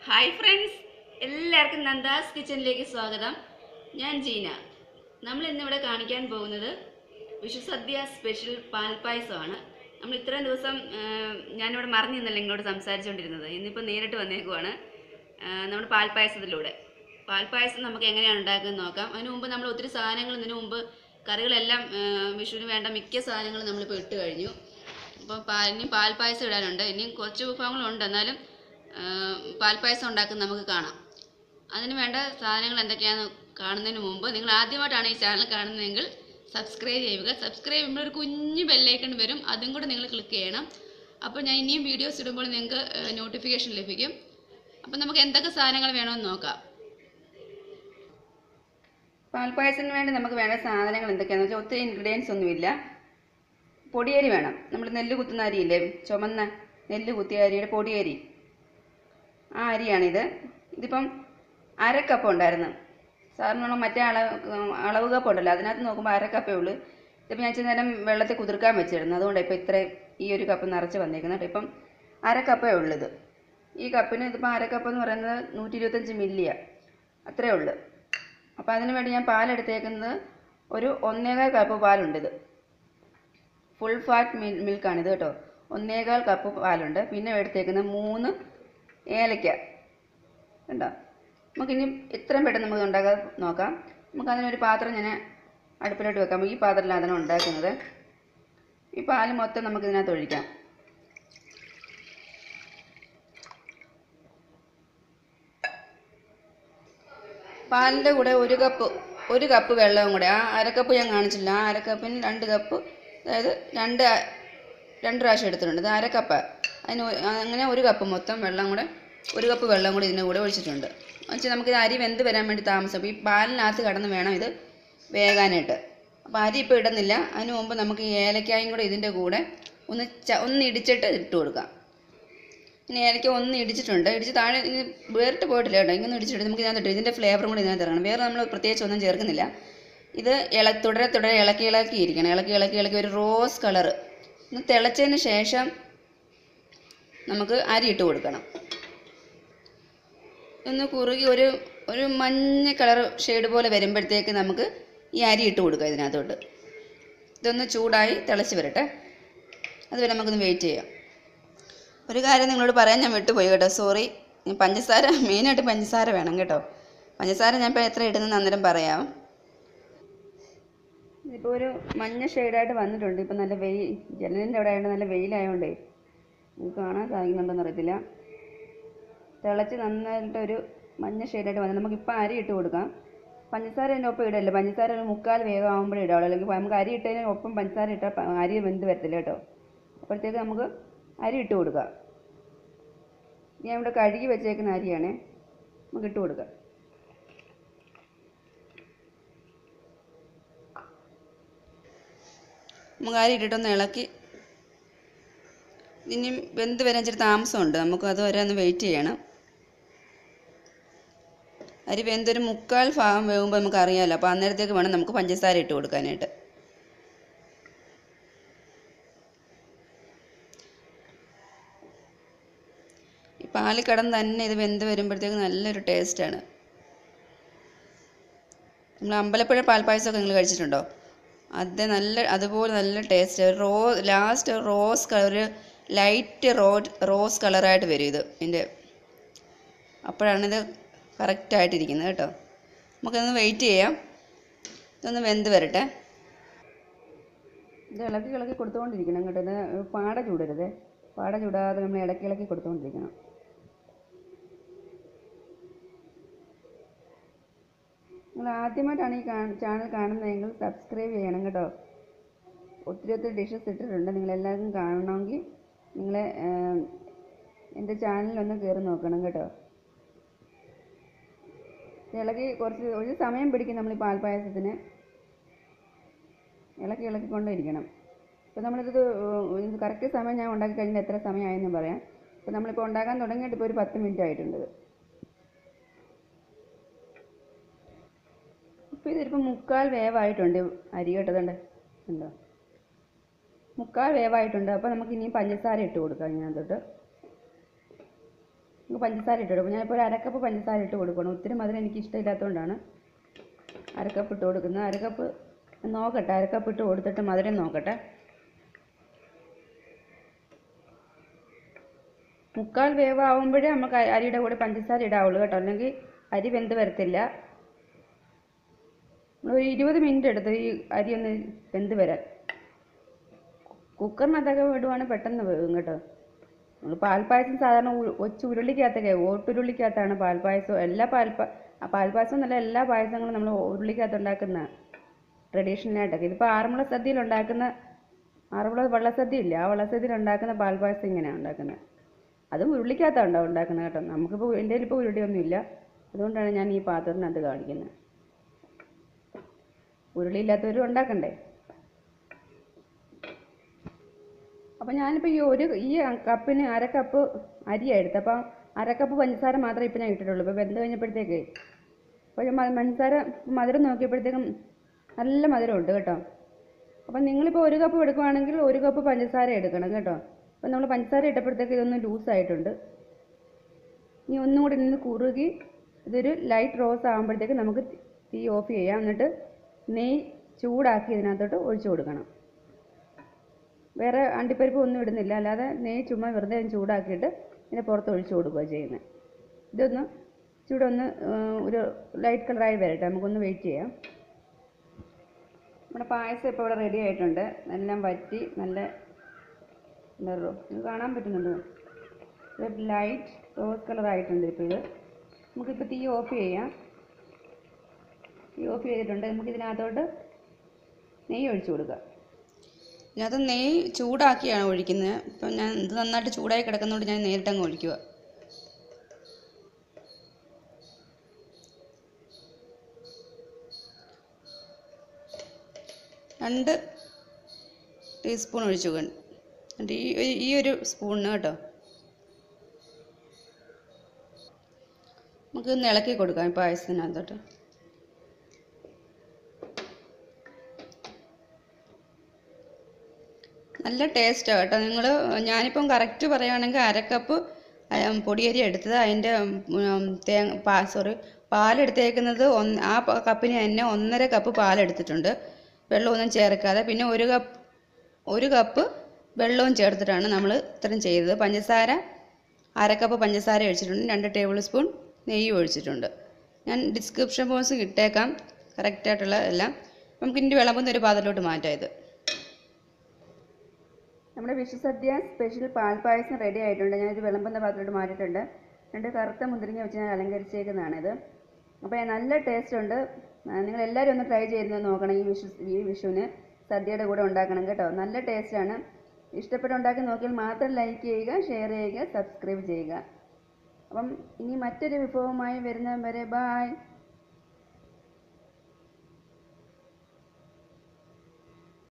hi friends എല്ലാവർക്കും നന്ദാസ് കിച്ചണിലേക്ക് സ്വാഗതം ഞാൻ ജീന നമ്മൾ ഇന്നിവിടെ കാണിക്കാൻ പോകുന്നത് വിഷുസദ്യ സ്പെഷ്യൽ പാൽപ്പായസമാണ് നമ്മൾ ഇത്രയും ദിവസം ആ, ഞാനിവിടെ മറന്നു നിന്നല്ല നിങ്ങളോട് സംസാരിച്ചുകൊണ്ടിരുന്നത് ഇന്നിപ്പോൾ നേരിട്ട് വന്നേക്കുവാണ് ആ, നമ്മുടെ പാൽപ്പായസത്തിലൂടെ പാൽപ്പായസം നമുക്ക് എങ്ങനെയാണ് ഉണ്ടാക്കുന്നത് നോക്കാം അതിന് മുമ്പ് നമ്മൾ ഒത്തിരി സാധനങ്ങൾ ഇതിനു മുമ്പ് കറികളെല്ലാം ആ, വിഷുവിന് വേണ്ട മിക്ക സാധനങ്ങളും നമ്മളിപ്പോൾ ഇട്ട് കഴിഞ്ഞു അപ്പോൾ പാൽ ഇനി പാൽപ്പായസം ഇടാനുണ്ട് ഇനിയും കുറച്ച് വിഭവങ്ങളുണ്ട് എന്നാലും ആ, പാൽപ്പായസം ഉണ്ടാക്കുന്നത് നമുക്ക് കാണാം അതിന് വേണ്ട സാധനങ്ങൾ എന്തൊക്കെയാണെന്ന് കാണുന്നതിന് മുമ്പ് നിങ്ങൾ ആദ്യമായിട്ടാണ് ഈ ചാനൽ കാണുന്നതെങ്കിൽ സബ്സ്ക്രൈബ് ചെയ്യുക സബ്സ്ക്രൈബ് ചെയ്യുമ്പോൾ ഒരു കുഞ്ഞു ബെല്ലൈക്കൺ വരും അതും കൂടെ നിങ്ങൾ ക്ലിക്ക് ചെയ്യണം അപ്പോൾ ഞാൻ ഇനിയും വീഡിയോസ് ഇടുമ്പോൾ നിങ്ങൾക്ക് നോട്ടിഫിക്കേഷൻ ലഭിക്കും അപ്പോൾ നമുക്ക് എന്തൊക്കെ സാധനങ്ങൾ വേണമെന്ന് നോക്കാം പാൽപ്പായസത്തിന് വേണ്ടി നമുക്ക് വേണ്ട സാധനങ്ങൾ എന്തൊക്കെയാണെന്ന് വെച്ചാൽ ഒത്തിരി ഇൻഗ്രീഡിയൻസ് ഒന്നുമില്ല പൊടിയരി വേണം നമ്മൾ നെല്ല് കുത്തുന്ന അരിയില്ലേ ചുമന്ന നെല്ല് കുത്തിയ അരിയുടെ പൊടിയരി ആ അരിയാണിത് ഇതിപ്പം അര കപ്പ് ഉണ്ടായിരുന്നു സാറിനുള്ള മറ്റേ അളവ് അളവ് കപ്പ് ഉണ്ടല്ലോ അതിനകത്ത് നോക്കുമ്പോൾ അര കപ്പേ ഉള്ളൂ ഇതിപ്പോൾ ഞാൻ ഇച്ചിരി നേരം വെള്ളത്തിൽ കുതിർക്കാൻ വെച്ചിരുന്നു അതുകൊണ്ടാണ് ഇപ്പോൾ ഇത്രയും ഈ ഒരു കപ്പ് നിറച്ച് വന്നേക്കുന്നത് കേട്ടോ ഇപ്പം അര കപ്പേ ഉള്ളൂ ഇത് ഈ കപ്പിന് ഇതിപ്പോൾ അര കപ്പ് എന്ന് പറയുന്നത് നൂറ്റി ഇരുപത്തഞ്ച് മില്ലിയാണ് അത്രേ ഉള്ളൂ അപ്പോൾ അതിന് വേണ്ടി ഞാൻ പാലെടുത്തേക്കുന്നത് ഒരു ഒന്നേകാൽ കപ്പ് പാലുണ്ട് ഇത് ഫുൾ ഫാറ്റ് മിൽ മിൽക്കാണിത് കേട്ടോ ഒന്നേകാൽ കപ്പ് പാലുണ്ട് പിന്നെ എടുത്തേക്കുന്ന മൂന്ന് ഏലക്ക കണ്ടോ നമുക്കിനി എത്രയും പെട്ടെന്ന് നമുക്ക് ഉണ്ടാക്കാൻ നോക്കാം നമുക്ക് അതിനൊരു പാത്രം ഞാൻ അടുപ്പിലോട്ട് വെക്കാം ഈ പാത്രത്തിലാണ് അതിനെ ഉണ്ടാക്കുന്നത് ഈ പാല് മൊത്തം നമുക്ക് ഇതിനകത്ത് ഒഴിക്കാം പാലിൻ്റെ കൂടെ ഒരു കപ്പ് ഒരു കപ്പ് വെള്ളവും കൂടെ ആ അരക്കപ്പ് ഞാൻ കാണിച്ചില്ല ആ അരക്കപ്പിന് രണ്ട് കപ്പ് അതായത് രണ്ട് അ- രണ്ട് പ്രാവശ്യം എടുത്തിട്ടുണ്ട് ഇത് അരക്കപ്പ് അതിന് ഒ- അങ്ങനെ ഒരു കപ്പ് മൊത്തം വെള്ളം കൂടെ ഒരു കപ്പ് വെള്ളം കൂടി ഇതിൻ്റെ കൂടെ ഒഴിച്ചിട്ടുണ്ട് വെച്ചാൽ നമുക്കിത് അരി വെന്ത് വരാൻ വേണ്ടി താമസം അപ്പോൾ ഈ പാലിനകത്ത് കടന്ന് വേണം ഇത് വേകാനായിട്ട് അപ്പോൾ അരി ഇപ്പോൾ ഇടുന്നില്ല അതിന് മുമ്പ് നമുക്ക് ഈ ഏലക്കായും കൂടെ ഇതിൻ്റെ കൂടെ ഒന്ന് ച ഒന്ന് ഇടിച്ചിട്ട് ഇട്ട് കൊടുക്കാം ഇനി ഏലക്ക ഒന്ന് ഇടിച്ചിട്ടുണ്ട് ഇടിച്ച് താഴെ ഇത് വേറിട്ട് പോയിട്ടില്ല കേട്ടോ ഇങ്ങനെ ഇടിച്ചിട്ട് നമുക്ക് ഇതിനകത്ത് ഇട്ട് ഇതിൻ്റെ ഫ്ലേവറും കൂടി ഇതിനകത്ത് ഇറങ്ങണം വേറെ നമ്മൾ പ്രത്യേകിച്ച് ഒന്നും ചേർക്കുന്നില്ല ഇത് ഇള തുടരെ തുടരെ ഇളക്കി ഇളക്കി ഇരിക്കണം ഇളക്കി ഇളക്കി ഇളക്കി ഒരു റോസ് കളറ് ഒന്ന് തിളച്ചതിന് ശേഷം നമുക്ക് അരി ഇട്ട് കൊടുക്കണം ഒന്ന് കുറുകി ഒരു ഒരു മഞ്ഞ കളർ ഷെയ്ഡ് പോലെ വരുമ്പോഴത്തേക്ക് നമുക്ക് ഈ അരി ഇട്ട് കൊടുക്കാം ഇതിനകത്തോട്ട് ഇതൊന്ന് ചൂടായി തിളച്ച് വരട്ടെ അതുവരെ നമുക്കൊന്ന് വെയിറ്റ് ചെയ്യാം ഒരു കാര്യം നിങ്ങളോട് പറയാൻ ഞാൻ വിട്ടുപോയി കേട്ടോ സോറി പഞ്ചസാര മെയിനായിട്ട് പഞ്ചസാര വേണം കേട്ടോ പഞ്ചസാര ഞാൻ ഇപ്പോൾ എത്ര ഇടുന്നെന്ന് അന്നേരം പറയാം ഇതിപ്പോൾ ഒരു മഞ്ഞ ഷെയ്ഡായിട്ട് വന്നിട്ടുണ്ട് ഇപ്പം നല്ല വെയിൽ ജനലിൻ്റെ അവിടെ ആയതുകൊണ്ട് നല്ല വെയിലായതുകൊണ്ടേ നിങ്ങൾക്ക് കാണാൻ സാധിക്കുന്നുണ്ടോന്ന് അറിയത്തില്ല തിളച്ച് നന്നായിട്ടൊരു മഞ്ഞ ഷെയ്ഡായിട്ട് വന്നു നമുക്കിപ്പോൾ അരി ഇട്ട് കൊടുക്കാം പഞ്ചസാര അതിൻ്റെ ഒപ്പം ഇടല്ല പഞ്ചസാര ഒരു മുക്കാൽ വേഗം ആകുമ്പോഴേ ഇടാവുള്ളൂ അല്ലെങ്കിൽ നമുക്ക് അരി ഇട്ടതിന് ഒപ്പം പഞ്ചസാര ഇട്ടാൽ പ- അരി വെന്ത് വരത്തില്ല കേട്ടോ അപ്പോഴത്തേക്ക് നമുക്ക് അരി ഇട്ട് കൊടുക്കാം ഞാൻ ഇവിടെ കഴുകി വെച്ചേക്കുന്ന അരിയാണ് നമുക്ക് ഇട്ട് കൊടുക്കാം നമുക്ക് അരി ഇട്ടിട്ടൊന്ന് ഇളക്കി ഇനി വെന്ത് വരാൻ ഇച്ചിരി താമസമുണ്ട് നമുക്ക് അത് വരെ ഒന്ന് വെയിറ്റ് ചെയ്യണം അരി വെന്തൊരു മുക്കാൽ ഭാഗം വേകുമ്പോൾ നമുക്ക് അറിയാമല്ലോ അപ്പോൾ അന്നേരത്തേക്ക് വേണം നമുക്ക് പഞ്ചസാര ഇട്ട് കൊടുക്കാനായിട്ട് ഈ പാല് കിടന്ന് തന്നെ ഇത് വെന്ത് വരുമ്പോഴത്തേക്ക് നല്ലൊരു ടേസ്റ്റാണ് നമ്മൾ അമ്പലപ്പുഴ പാൽപ്പായസമൊക്കെ നിങ്ങൾ കഴിച്ചിട്ടുണ്ടോ അത് നല്ല അതുപോലെ നല്ല ടേസ്റ്റ് റോ ലാസ്റ്റ് റോസ് കളർ ഒരു ലൈറ്റ് റോ റോസ് കളറായിട്ട് വരും ഇത് ഇതിൻ്റെ അപ്പോഴാണിത് കറക്റ്റായിട്ടിരിക്കുന്നത് കേട്ടോ നമുക്കൊന്ന് വെയിറ്റ് ചെയ്യാം ഇതൊന്ന് വെന്ത് വരട്ടെ ഇത് ഇളക്കി ഇളക്കി കൊടുത്തുകൊണ്ടിരിക്കണം കേട്ടോ ഇത് പാട ചൂടരുത് പാട ചൂടാതെ നമ്മൾ ഇടയ്ക്ക് ഇളക്കി കൊടുത്തുകൊണ്ടിരിക്കണം നിങ്ങൾ ആദ്യമായിട്ടാണ് ഈ ചാനൽ കാണുന്നതെങ്കിൽ സബ്സ്ക്രൈബ് ചെയ്യണം കേട്ടോ ഒത്തിരി ഒത്തിരി ഡിഷസ് ഇട്ടിട്ടുണ്ട് നിങ്ങളെല്ലാവരും കാണണമെങ്കിൽ നിങ്ങൾ എൻ്റെ ചാനലിലൊന്ന് കയറി നോക്കണം കേട്ടോ ഇളക്കി കുറച്ച് ഒരു സമയം പിടിക്കും നമ്മൾ ഈ പാൽപ്പായസത്തിന് ഇളക്കി ഇളക്കിക്കൊണ്ടിരിക്കണം ഇപ്പോൾ നമ്മളിത് ഇത് കറക്റ്റ് സമയം ഞാൻ ഉണ്ടാക്കി കഴിഞ്ഞാൽ എത്ര സമയമായെന്ന് പറയാം ഇപ്പോൾ നമ്മളിപ്പോൾ ഉണ്ടാക്കാൻ തുടങ്ങിയിട്ട് ഇപ്പോൾ ഒരു പത്ത് മിനിറ്റ് ആയിട്ടുണ്ട് ഇത് ഇപ്പോൾ ഇതിപ്പോൾ മുക്കാൽ വേവായിട്ടുണ്ട് അരി കേട്ടതുണ്ട് ഉണ്ടോ മുക്കാൽ വേവായിട്ടുണ്ട് അപ്പോൾ നമുക്ക് ഇനി പഞ്ചസാര ഇട്ട് കൊടുക്കാം ഇതിനകത്തോട്ട് നമുക്ക് പഞ്ചസാര ഇട്ട് കൊടുക്കും ഞാനിപ്പോൾ ഒരു അരക്കപ്പ് പഞ്ചസാര ഇട്ട് കൊടുക്കണം ഒത്തിരി മധുരം എനിക്ക് ഇഷ്ടമില്ലാത്തതുകൊണ്ടാണ് അരക്കപ്പ് ഇട്ട് കൊടുക്കുന്നത് അരക്കപ്പ് നോക്കട്ടെ അരക്കപ്പ് ഇട്ട് കൊടുത്തിട്ട് മധുരം നോക്കട്ടെ മുക്കാൽ വേവാകുമ്പോഴേ നമുക്ക് അ- അരിയുടെ കൂടെ പഞ്ചസാര ഇടാവുള്ളൂ കേട്ടോ അല്ലെങ്കിൽ അരി വെന്ത് വരത്തില്ല ഒരു ഇരുപത് മിനിറ്റ് എടുത്ത് ഈ അരി ഒന്ന് വെന്ത് വരാൻ കുക്കറിനകത്തൊക്കെ വിടുവാണെങ്കിൽ പെട്ടെന്ന് വേവും കേട്ടോ നമ്മൾ പാൽപ്പായസം സാധാരണ ഉ- ഒച്ച ഉരുളിക്കകത്തൊക്കെ ഓട്ടുരുളിക്കകത്താണ് പാൽപ്പായസം എല്ലാ പാൽപ്പ ആ പാൽപ്പായസം എന്നല്ല എല്ലാ പായസങ്ങളും നമ്മൾ ഉരുളിക്കകത്ത് ഉണ്ടാക്കുന്ന ട്രഡീഷണൽ ആയിട്ടൊക്കെ ഇതിപ്പോൾ ആറന്മുള സദ്യയിൽ ഉണ്ടാക്കുന്ന ആറന്മുള വള്ളസദ്യ ഇല്ലേ ആ വള്ളസദ്യയിൽ ഉണ്ടാക്കുന്ന പാൽപ്പായസം ഇങ്ങനെയാണ് ഉണ്ടാക്കുന്നത് അതും ഉരുളിക്കകത്താണ് ഉണ്ടാവും ഉണ്ടാക്കുന്നത് കേട്ടോ നമുക്കിപ്പോൾ എൻ്റെ ഇപ്പോൾ ഉരുളിയൊന്നും ഇല്ല അതുകൊണ്ടാണ് ഞാൻ ഈ പാത്രത്തിനകത്ത് കാണിക്കുന്നത് ഉരുളിയില്ലാത്തവരും ഉണ്ടാക്കണ്ടേ അപ്പം ഞാനിപ്പോൾ ഈ ഒരു ഈ കപ്പിന് അര കപ്പ് അരിയാണ് എടുത്തത് അപ്പം അര കപ്പ് പഞ്ചസാര മാത്രമേ ഇപ്പം ഞാൻ ഇട്ടിട്ടുള്ളൂ ഇപ്പോൾ വെന്ത് കഴിഞ്ഞപ്പോഴത്തേക്ക് അപ്പോൾ ഞാൻ മ- പഞ്ചസാര മധുരം നോക്കിയപ്പോഴത്തേക്കും നല്ല മധുരമുണ്ട് കേട്ടോ അപ്പം നിങ്ങളിപ്പോൾ ഒരു കപ്പ് എടുക്കുവാണെങ്കിൽ ഒരു കപ്പ് പഞ്ചസാര എടുക്കണം കേട്ടോ അപ്പം നമ്മൾ പഞ്ചസാര ഇട്ടപ്പോഴത്തേക്ക് ഇതൊന്ന് ലൂസായിട്ടുണ്ട് ഇനി ഒന്നും കൂടി നിന്ന് കുറുകി ഇതൊരു ലൈറ്റ് റോസ് ആകുമ്പോഴത്തേക്ക് നമുക്ക് തീ ഓഫ് ചെയ്യാം എന്നിട്ട് നെയ്യ് ചൂടാക്കി ഇതിനകത്തോട്ട് ഒഴിച്ചു കൊടുക്കണം വേറെ അണ്ടിപ്പരിപ്പ് ഒന്നും ഇടുന്നില്ല അല്ലാതെ നെയ്യ് ചുമ്മാ വെറുതെ ഒന്ന് ചൂടാക്കിയിട്ട് ഇതിനെ പുറത്ത് ഒഴിച്ചു കൊടുക്കുക ചെയ്യുന്നത് ഇതൊന്ന് ചൂടെ ഒന്ന് ആ, ഒരു ലൈറ്റ് കളറായി വരട്ടെ നമുക്കൊന്ന് വെയിറ്റ് ചെയ്യാം നമ്മുടെ പായസം ഇപ്പോൾ ഇവിടെ റെഡി ആയിട്ടുണ്ട് എല്ലാം വറ്റി നല്ല എന്താ പറയുക നിങ്ങൾക്ക് കാണാൻ പറ്റുന്നുണ്ടോ ഒരു ലൈറ്റ് റോസ് കളർ ആയിട്ടുണ്ട് ഇപ്പോൾ ഇത് നമുക്കിപ്പോൾ തീ ഓഫ് ചെയ്യാം തീ ഓഫ് ചെയ്തിട്ടുണ്ട് നമുക്ക് ഇതിനകത്തോട്ട് നെയ്യ് ഒഴിച്ചു കൊടുക്കുക ഇതിനകത്ത് നെയ്യ് ചൂടാക്കിയാണ് ഒഴിക്കുന്നത് ഇപ്പം ഞാൻ ഇത് നന്നായിട്ട് ചൂടായി കിടക്കുന്നതുകൊണ്ട് ഞാൻ നേരിട്ടങ്ങ് ഒഴിക്കുക രണ്ട് ടീസ്പൂൺ ഒഴിച്ചു എന്നിട്ട് ഈ ഒരു- ഈ ഒരു സ്പൂണിന് കേട്ടോ നമുക്ക് ഒന്ന് ഇളക്കി കൊടുക്കാം ഈ പായസത്തിനകത്തോട്ട് നല്ല ടേസ്റ്റാണ് കേട്ടോ നിങ്ങൾ ഞാനിപ്പം കറക്റ്റ് പറയുകയാണെങ്കിൽ അരക്കപ്പ് പൊടിയരി എടുത്തത് അതിൻ്റെ തേങ്ങ പാ സോറി പാലെടുത്തേക്കുന്നത് ഒന്ന് ആ പ- കപ്പിന് തന്നെ ഒന്നര കപ്പ് പാലെടുത്തിട്ടുണ്ട് വെള്ളമൊന്നും ചേർക്കാതെ പിന്നെ ഒരു കപ്പ് ഒരു കപ്പ് വെള്ളവും ചേർത്തിട്ടാണ് നമ്മൾ ഇത്രയും ചെയ്തത് പഞ്ചസാര അരക്കപ്പ് പഞ്ചസാര ഒഴിച്ചിട്ടുണ്ട് രണ്ട് ടേബിൾ സ്പൂൺ നെയ്യ് ഒഴിച്ചിട്ടുണ്ട് ഞാൻ ഡിസ്ക്രിപ്ഷൻ ബോക്സ് ഇട്ടേക്കാം കറക്റ്റായിട്ടുള്ള എല്ലാം നമുക്ക് ഇതിൻ്റെ വിളമ്പുന്ന ഒരു പാത്രത്തിലോട്ട് മാറ്റാം ഇത് നമ്മുടെ വിഷുസദ്യ സ്പെഷ്യൽ പാൽപ്പായസം റെഡി ആയിട്ടുണ്ട് ഞാനിത് വിളമ്പുന്ന പാത്രത്തിലോട്ട് മാറ്റിയിട്ടുണ്ട് രണ്ട് കറുത്ത മുന്തിരിങ്ങ വെച്ച് ഞാൻ അലങ്കരിച്ചേക്കുന്നതാണിത് അപ്പോൾ നല്ല ടേസ്റ്റ് ഉണ്ട് നിങ്ങൾ എല്ലാവരും ഒന്ന് ട്രൈ ചെയ്ത് നോക്കണം ഈ വിഷു ഈ വിഷുവിന് സദ്യയുടെ കൂടെ ഉണ്ടാക്കണം കേട്ടോ നല്ല ടേസ്റ്റാണ് ഇഷ്ടപ്പെട്ട് ഉണ്ടാക്കി നോക്കിയാൽ മാത്രം ലൈക്ക് ചെയ്യുക ഷെയർ ചെയ്യുക സബ്സ്ക്രൈബ് ചെയ്യുക അപ്പം ഇനി മറ്റൊരു വിഭവമായി വരുന്നവരെ ബായ്